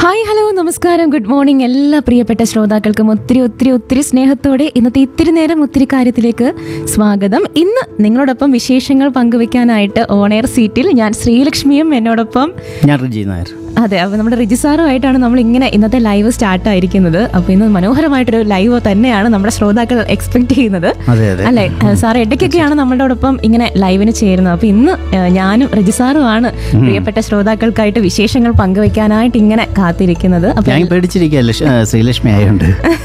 Hi hello നമസ്കാരം good morning എല്ലാ പ്രിയപ്പെട്ട ശ്രോതാക്കൾക്കും ഒത്തിരി ഒത്തിരി ഒത്തിരി സ്നേഹത്തോടെ ഇന്നത്തെ ഇത്തിരി നേരം ഒത്തിരി കാര്യത്തിലേക്ക് സ്വാഗതം ഇന്ന് നിങ്ങളോടൊപ്പം വിശേഷങ്ങൾ പങ്കുവെക്കാനായിട്ട് ഓണയർ സീറ്റിൽ ഞാൻ ശ്രീലക്ഷ്മിയും എന്നോടൊപ്പം ഞാൻ റിജി നായർ അതെ അപ്പോൾ നമ്മുടെ റിജിസാറുമായിട്ടാണ് നമ്മൾ ഇങ്ങനെ ഇന്നത്തെ ലൈവ് സ്റ്റാർട്ട് ആയിരിക്കുന്നത് അപ്പോൾ ഇന്ന് മനോഹരമായിട്ടൊരു ലൈവ് തന്നെയാണ് നമ്മുടെ ശ്രോതാക്കൾ എക്സ്പെക്ട് ചെയ്യുന്നത് അതെ അതെ അല്ലെ സാർ ഇടയ്ക്കൊക്കെയാണ് നമ്മളോടൊപ്പം ഇങ്ങനെ ലൈവിന് ചേരുന്നത് അപ്പൊ ഇന്ന് ഏഹ്, ഞാനും രജിസാറുമാണ് പ്രിയപ്പെട്ട ശ്രോതാക്കൾക്കായിട്ട് വിശേഷങ്ങൾ പങ്കുവെക്കാനായിട്ട് ഇങ്ങനെ കാത്തിരിക്കുന്നത് അപ്പൊ ഞാൻ പേടിച്ചിരിക്കുകയല്ലേ ഷ- ആ, ശ്രീലക്ഷ്മി ആയതുകൊണ്ട്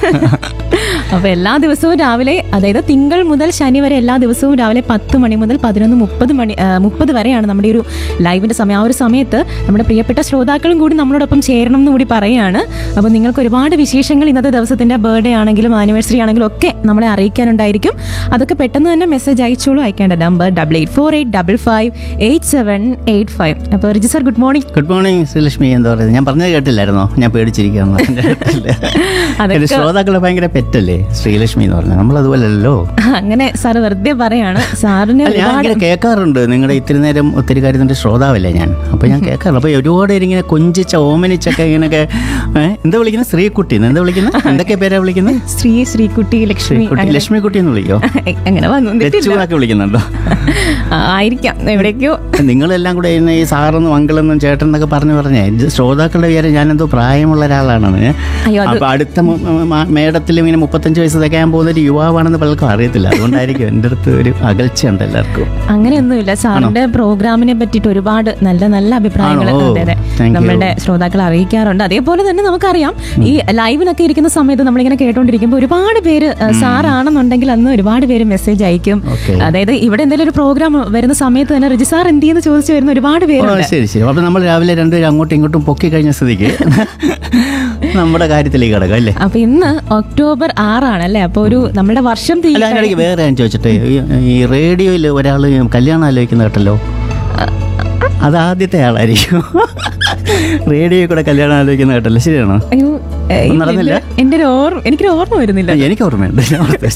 അപ്പൊ എല്ലാ ദിവസവും രാവിലെ അതായത് തിങ്കൾ മുതൽ ശനി വരെ എല്ലാ ദിവസവും രാവിലെ പത്ത് മണി മുതൽ പതിനൊന്ന് മുപ്പത് മണി മുപ്പത് വരെയാണ് നമ്മുടെ ഈ ഒരു ലൈവിന്റെ സമയം ആ ഒരു സമയത്ത് നമ്മുടെ പ്രിയപ്പെട്ട ശ്രോതാക്കളും കൂടി നമ്മളോടൊപ്പം ചേരണം എന്ന് കൂടി പറയുകയാണ് അപ്പോൾ നിങ്ങൾക്ക് ഒരുപാട് വിശേഷങ്ങൾ ഇന്നത്തെ ദിവസത്തിന്റെ ബർത്ത്ഡേ ആണെങ്കിലും ആനിവേഴ്സറി ആണെങ്കിലും ഒക്കെ നമ്മളെ അറിയിക്കാനുണ്ടായിരിക്കും അതൊക്കെ പെട്ടെന്ന് തന്നെ മെസ്സേജ് അയച്ചോളൂ അയക്കേണ്ട number double eight four eight double five eight seven eight five അപ്പോൾ Riji sir good morning good morning Sreelakshmi എന്താ പറയുന്നത് ഞാൻ പറഞ്ഞത് കേട്ടില്ലായിരുന്നോ ഞാൻ പേടിച്ചിരിക്കുകയെന്ന് അതൊക്കെ- എന്റെ ശ്രോതാക്കളെ ഭയങ്കര പെറ്റല്ലേ ശ്രീലക്ഷ്മി എന്ന് പറഞ്ഞത് നമ്മൾ അതുപോലല്ലോ അങ്ങനെ സാർ വെറുതെ പറയാണ് സാറിന് അല്ല, ഞാൻ ഒരുപാട് ഇങ്ങനെ കേൾക്കാറുണ്ട് നിങ്ങളുടെ ഇത്തിരി നേരം ഒത്തിരി കാര്യത്തിൻ്റെ ശ്രോതാവല്ലേ ഞാൻ അപ്പോൾ ഞാൻ കേൾക്കാറുണ്ട് അപ്പോൾ ഒരുപാട് പേര് ഇങ്ങനെ കൊഞ്ചിച്ച ഓമനിച്ചൊക്കെ ഇങ്ങനെയൊക്കെ ഏ, എന്താ വിളിക്കുന്നത് ശ്രീകുട്ടി എന്താ വിളിക്കുന്നത് എന്തൊക്കെ പേരാ വിളിക്കുന്നത് ശ്രീ ശ്രീകുട്ടി ലക്ഷ്മി ശ്രീകുട്ടി ലക്ഷ്മി കുട്ടി എന്ന് വിളിക്കോ അങ്ങനെ വന്നിട്ടില്ല ലച്ചുവൊക്കെ വിളിക്കുന്നുണ്ടോ ആ, ആയിരിക്കാം എവിടേക്കോ നിങ്ങളെല്ലാം കൂടെ ഇന്ന് ഈ സാറെന്നും അങ്കിളെന്നും ചേട്ടൻ എന്നൊക്കെ പറഞ്ഞു പറഞ്ഞേ ഇത് ശ്രോതാക്കളുടെ വിചാരം ഞാനെന്തോ പ്രായമുള്ള ഒരാളാണെന്ന് അയ്യോ, അത് അപ്പൊ അടുത്ത മു- മ- മേടത്തിൽ ഇങ്ങനെ മുപ്പത്തഞ്ച് വയസ്സ് തികയാൻ പോകുന്ന ഒരു യുവാവാണെന്ന് പലർക്കും അറിയത്തില്ല അതുകൊണ്ടായിരിക്കും എൻ്റെ അടുത്ത് ഒരു അകൽച്ചയുണ്ട് എല്ലാവർക്കും അങ്ങനെയൊന്നുമില്ല സാറിന്റെ പ്രോഗ്രാമിനെ പറ്റിയിട്ട് ഒരുപാട് നല്ല നല്ല അഭിപ്രായങ്ങൾ ആണോ? അതെ അതെ Thank you. നമ്മളുടെ ശ്രോതാക്കൾ അറിയിക്കാറുണ്ട് അതേപോലെ തന്നെ നമുക്കറിയാം ഈ ലൈവിനൊക്കെ ഇരിക്കുന്ന സമയത്ത് നമ്മളിങ്ങനെ കേട്ടോണ്ടിരിക്കുമ്പോൾ ഒരുപാട് പേര് ഏഹ്, സാറാണെന്നുണ്ടെങ്കിൽ അന്ന് ഒരുപാട് പേര് മെസ്സേജ് അയക്കും Okay. അതായത് ഇവിടെ എന്തെങ്കിലും ഒരു പ്രോഗ്രാം വരുന്ന സമയത്ത് തന്നെ റിജി സാർ എന്ത് ചെയ്യുന്നു ചോദിച്ചു വരുന്ന ഒരുപാട് ഓ, പേരുണ്ട് ശരി ശരി അപ്പൊ നമ്മൾ രാവിലെ രണ്ടുപേരും അങ്ങോട്ടും ഇങ്ങോട്ടും പൊക്കി കഴിഞ്ഞ സ്ഥിതിക്ക് നമ്മുടെ കാര്യത്തിലേക്ക് കിടക്കാം അല്ലേ അപ്പൊ ഇന്ന് ഒക്ടോബർ ആറാണ് അല്ലേ അപ്പൊ ഒരു നമ്മുടെ വർഷം തീ അല്ല അതിനിടയ്ക്ക് വേറെ ഞാൻ ചോദിച്ചിട്ട് ഈ- ഈ റേഡിയോയിൽ ഒരാൾ കല്യാണം ആലോചിക്കുന്ന കേട്ടല്ലോ അത് ആദ്യത്തെ ആളായിരിക്കും റേഡിയോയിൽ കൂടെ കല്യാണം ആലോചിക്കുന്ന കേട്ടല്ലോ ശരിയാണോ അയ്യോ ഏഹ്, ഒന്നും നടന്നില്ല? എന്റെ ഒരു ഓർമ്മ എനിക്കൊരു ഓർമ്മ വരുന്നില്ല എനിക്ക് ഓർമ്മയുണ്ട് ഞാൻ ഓർത്ത്